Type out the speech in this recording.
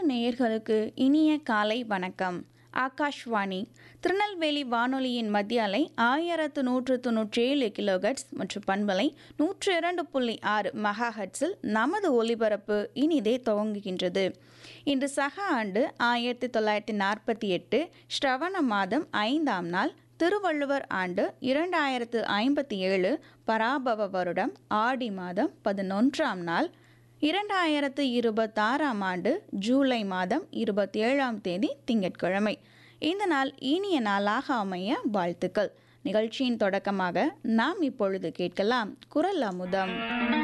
நேயர்களுக்கு இனிய காலை வணக்கம் ஆகாஷ்வாணி திருநெல்வேலி வானொலியின் மத்திய அலை ஆயிரத்து நூற்று தொன்னூற்றி ஏழு கிலோகட்ஸ் மற்றும் பண்பலை நூற்று இரண்டு புள்ளி ஆறு மெகா ஹட்ஸில் நமது ஒலிபரப்பு இனிதே துவங்குகின்றது இன்று சக ஆண்டு ஆயிரத்தி தொள்ளாயிரத்தி நாற்பத்தி எட்டு ஸ்ரவண மாதம் ஐந்தாம் நாள் திருவள்ளுவர் ஆண்டு இரண்டாயிரத்து ஐம்பத்தி ஏழு பராபவ வருடம் ஆடி மாதம் பதினொன்றாம் நாள் இரண்டாயிரத்து இருபத்தாறாம் ஆண்டு ஜூலை மாதம் இருபத்தி ஏழாம் தேதி திங்கட்கிழமை இந்த நாள் இனிய நாளாக அமைய வாழ்த்துக்கள் நிகழ்ச்சியின் தொடக்கமாக நாம் இப்பொழுது கேட்கலாம் குரல் அமுதம்